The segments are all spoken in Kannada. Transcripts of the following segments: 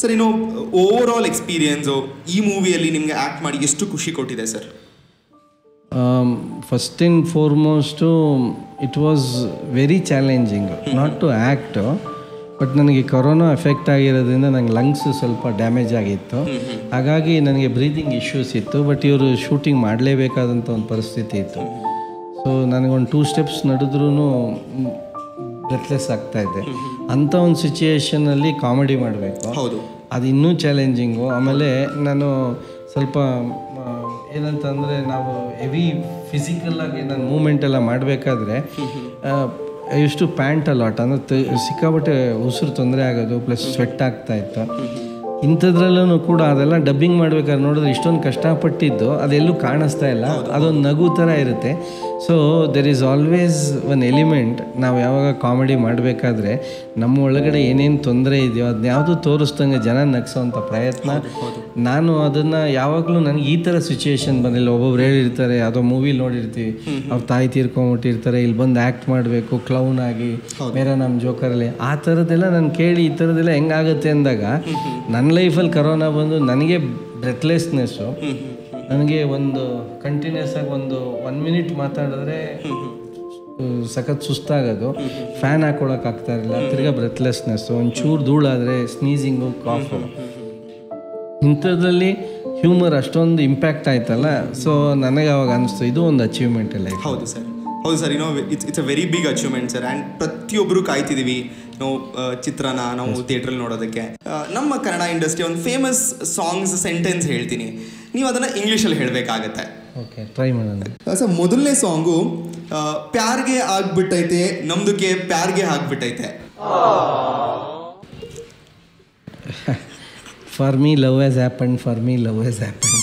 ಸರ್ ಇನ್ನು ಓವರ್ ಆಲ್ ಎಕ್ಸ್ಪೀರಿಯನ್ಸು ಈ ಮೂವಿಯಲ್ಲಿ ನಿಮಗೆ ಆ್ಯಕ್ಟ್ ಮಾಡಿ ಎಷ್ಟು ಖುಷಿ ಕೊಟ್ಟಿದೆ sir first and foremost it was very challenging not to act but ನನಗೆ ಕೊರೋನಾ ಎಫೆಕ್ಟ್ ಆಗಿರೋದ್ರಿಂದ ನಂಗೆ ಲಂಗ್ಸ್ ಸ್ವಲ್ಪ ಡ್ಯಾಮೇಜ್ ಆಗಿತ್ತು ಹಾಗಾಗಿ ನನಗೆ ಬ್ರೀದಿಂಗ್ ಇಶ್ಯೂಸ್ ಇತ್ತು ಬಟ್ ಇವರು ಶೂಟಿಂಗ್ ಮಾಡಲೇಬೇಕಾದಂಥ ಒಂದು ಪರಿಸ್ಥಿತಿ ಇತ್ತು ಸೊ ನನಗೊಂದು ಟೂ ಸ್ಟೆಪ್ಸ್ ನಡೆದ್ರೂ ಬ್ರೆತ್ಲೆಸ್ ಆಗ್ತಾಯಿದ್ದೆ ಅಂಥ ಒಂದು ಸಿಚುಯೇಷನಲ್ಲಿ ಕಾಮಿಡಿ ಮಾಡಬೇಕು ಹೌದು ಅದು ಇನ್ನೂ ಚಾಲೆಂಜಿಂಗು ಆಮೇಲೆ ನಾನು ಸ್ವಲ್ಪ ಆ, ಏನಂತಂದರೆ ನಾವು ಹೆವಿ ಫಿಸಿಕಲ್ಲಾಗಿ ನಾನು ಮೂಮೆಂಟ್ ಎಲ್ಲ ಮಾಡಬೇಕಾದ್ರೆ ಎಷ್ಟು ಪ್ಯಾಂಟ್ ಅಲಾಟ್ ಅಂದರೆ ಸಿಕ್ಕಾಪಟ್ಟೆ ಉಸಿರು ತೊಂದರೆ ಆಗೋದು ಪ್ಲಸ್ ಸ್ವೆಟ್ ಆಗ್ತಾ ಇತ್ತು ಇಂಥದ್ರಲ್ಲೂ ಕೂಡ ಅದೆಲ್ಲ ಡಬ್ಬಿಂಗ್ ಮಾಡ್ಬೇಕಾದ್ರೆ ನೋಡಿದ್ರೆ ಇಷ್ಟೊಂದು ಕಷ್ಟಪಟ್ಟಿದ್ದು ಅದೆಲ್ಲೂ ಕಾಣಿಸ್ತಾ ಇಲ್ಲ ಅದೊಂದು ನಗು ಥರ ಇರುತ್ತೆ so there is always one element ನಾವು ಯಾವಾಗ ಕಾಮಿಡಿ ಮಾಡಬೇಕಾದ್ರೆ ನಮ್ಮ ಒಳಗಡೆ ಏನೇನು ತೊಂದರೆ ಇದೆಯೋ ಅದನ್ನ ಯಾವುದು ತೋರಿಸ್ದಂಗೆ ಜನ ನಗ್ಸೋವಂಥ ಪ್ರಯತ್ನ ನಾನು ಅದನ್ನು ಯಾವಾಗಲೂ ನನಗೆ ಈ ಥರ ಸಿಚುಯೇಷನ್ ಬಂದಿಲ್ಲ ಒಬ್ಬೊಬ್ರು ಹೇಳಿರ್ತಾರೆ ಯಾವುದೋ ಮೂವಿ ನೋಡಿರ್ತೀವಿ ಅವ್ರ ತಾಯಿ ತೀರ್ಕೊಂಬಿಟ್ಟಿರ್ತಾರೆ ಇಲ್ಲಿ ಬಂದು ಆ್ಯಕ್ಟ್ ಮಾಡಬೇಕು ಕ್ಲೌನ್ ಆಗಿ ಬೇರೆ ನಮ್ಮ ಜೋಕರಲ್ಲಿ ಆ ಥರದ್ದೆಲ್ಲ ನಾನು ಕೇಳಿ ಈ ಥರದ್ದೆಲ್ಲ ಹೆಂಗಾಗುತ್ತೆ ಅಂದಾಗ ನನ್ನ ಲೈಫಲ್ಲಿ ಕರೋನಾ ಬಂದು ನನಗೆ ಬ್ರೆತ್ಲೆಸ್ನೆಸ್ಸು ನನಗೆ ಒಂದು ಕಂಟಿನ್ಯೂಸ್ ಆಗಿ ಒಂದು ಒನ್ ಮಿನಿಟ್ ಮಾತಾಡಿದ್ರೆ ಸಖತ್ ಸುಸ್ತಾಗೋದು ಫ್ಯಾನ್ ಹಾಕೊಳಕ್ ಆಗ್ತಾ ಇರಲಿಲ್ಲ ತಿರ್ಗಾ ಬ್ರೆತ್ಲೆಸ್ನೆಸ್ಸು ಒಂಚೂರು ಧೂಳಾದರೆ ಸ್ನೀಸಿಂಗು ಕಾಫು ಇಂಥದ್ರಲ್ಲಿ ಹ್ಯೂಮರ್ ಅಷ್ಟೊಂದು ಇಂಪ್ಯಾಕ್ಟ್ ಆಯ್ತಲ್ಲ ಸೊ ನನಗೆ ಅವಾಗ ಅನಿಸ್ತು ಇದು ಒಂದು ಅಚೀವ್ಮೆಂಟ್ ಲೈಫ್ ಹೌದು ಸರ್ ಹೌದು ಸರ್ ಏನೋ it's it's a very big achievement sir and ಪ್ರತಿಯೊಬ್ಬರು ಕಾಯ್ತಿದ್ದೀವಿ ನಾವು ಆ, ಚಿತ್ರನ ನಾವು ಥಿಯೇಟ್ರಲ್ಲಿ ನೋಡೋದಕ್ಕೆ ಆ, ನಮ್ಮ ಕನ್ನಡ ಇಂಡಸ್ಟ್ರಿ ಒಂದು ಫೇಮಸ್ ಸಾಂಗ್ಸ್ ಸೆಂಟೆನ್ಸ್ ಹೇಳ್ತೀನಿ ನೀವು ಅದನ್ನು ಇಂಗ್ಲೀಷಲ್ಲಿ ಹೇಳಬೇಕಾಗತ್ತೆ ಓಕೆ ಟ್ರೈ ಮಾಡೋಣ ಸರ್ ಮೊದಲನೇ ಸಾಂಗು ಪ್ಯಾರ್ಗೆ ಆಗ್ಬಿಟ್ಟೈತೆ ನಮ್ದಕ್ಕೆ ಪ್ಯಾರ್ಗೆ ಆಗ್ಬಿಟ್ಟೈತೆ for me love has happen for me love has happen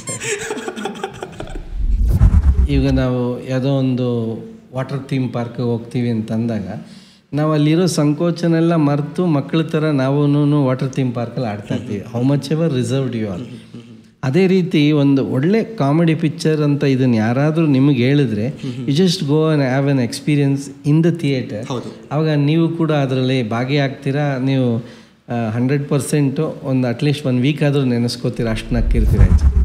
ಈಗ ನಾವು ಯಾವುದೋ ಒಂದು ವಾಟರ್ ಥೀಮ್ ಪಾರ್ಕ್ಗೆ ಹೋಗ್ತೀವಿ ಅಂತ ಅಂದಾಗ ನಾವು ಅಲ್ಲಿರೋ ಸಂಕೋಚನ ಎಲ್ಲ ಮರೆತು ಮಕ್ಕಳ ಥರ ನಾವು ವಾಟರ್ ಥೀಮ್ ಪಾರ್ಕಲ್ಲಿ ಆಡ್ತಾ ಇರ್ತೀವಿ how much ever reserved you all ಅದೇ ರೀತಿ ಒಂದು ಒಳ್ಳೆ ಕಾಮಿಡಿ ಪಿಕ್ಚರ್ ಅಂತ ಇದನ್ನು ಯಾರಾದರೂ ನಿಮಗೆ ಹೇಳಿದ್ರೆ you just go and have an experience in the theatre ಹೌದು ಆವಾಗ ನೀವು ಕೂಡ ಅದರಲ್ಲಿ ಭಾಗಿಯಾಗ್ತೀರಾ ನೀವು ಹಂಡ್ರೆಡ್ ಪರ್ಸೆಂಟು ಒಂದು ಅಟ್ಲೀಸ್ಟ್ ಒನ್ ವೀಕ್ ಆದರೂ ನೆನೆಸ್ಕೋತೀರಾ ಅಷ್ಟು ನಕ್ಕಿರ್ತೀರ ಆಯ್ತು